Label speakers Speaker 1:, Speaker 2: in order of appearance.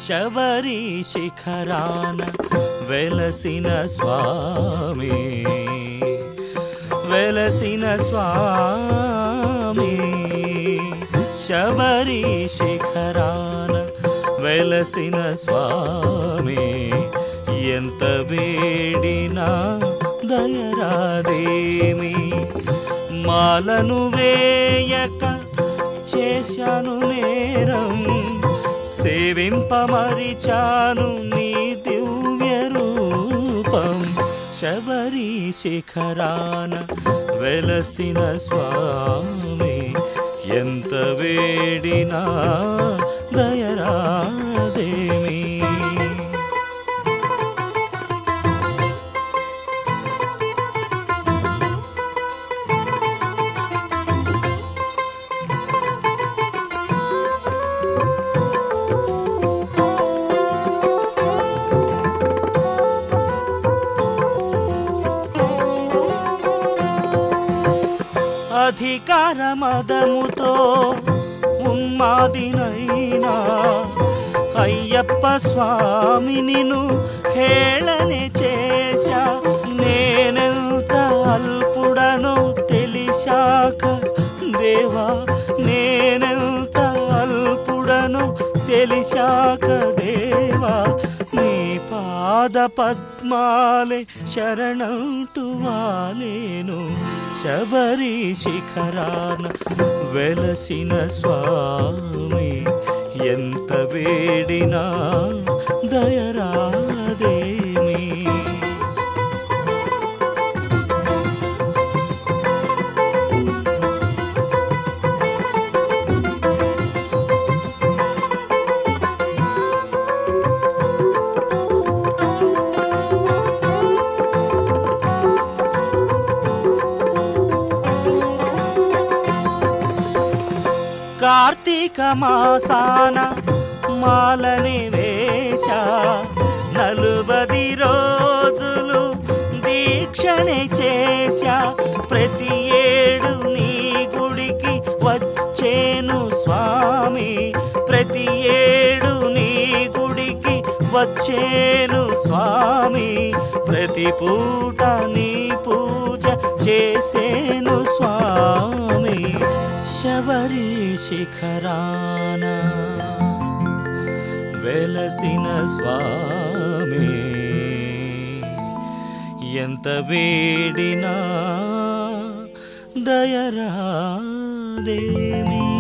Speaker 1: శబరి శిఖరాన వెలసిన స్వామి వెలసిన స్వామి శబరి శిఖరాన వెలసిన స్వామి ఎంత వేడినా దయరాదేమి మాలను వేయక చేశాను నేరం సేవింపమరిచాను నీ దివ్య రూపం శబరి శిఖరాన వెలసిన స్వామి ఎంత వేడినా దయరాదేమి అధికార మదముతో ఉన్మాదినైనా అయ్యప్ప స్వామి నిను హేళనే చేశా నేనెంత అల్పుడనో తెలిసాక దేవా నేనెంత అల్పుడనో తెలిసాక దేవా నీ పాద పద్మాలే శరణంటు వాలేను శబరి శిఖరాన వెలసిన స్వామి ఎంత వేడినా దయరాదేమి కార్తీక మాసాన మాలని వేశ నలుబది రోజులు దీక్షనే చేశా ప్రతి ఏడు నీ గుడికి వచ్చేను స్వామి ప్రతి ఏడు నీ గుడికి వచ్చేను స్వామి ప్రతి పూట నీ పూజ చేసేను స్వామి శబరి శిఖరాన వెలసిన స్వామి ఎంత వేడినా దయరాదేమి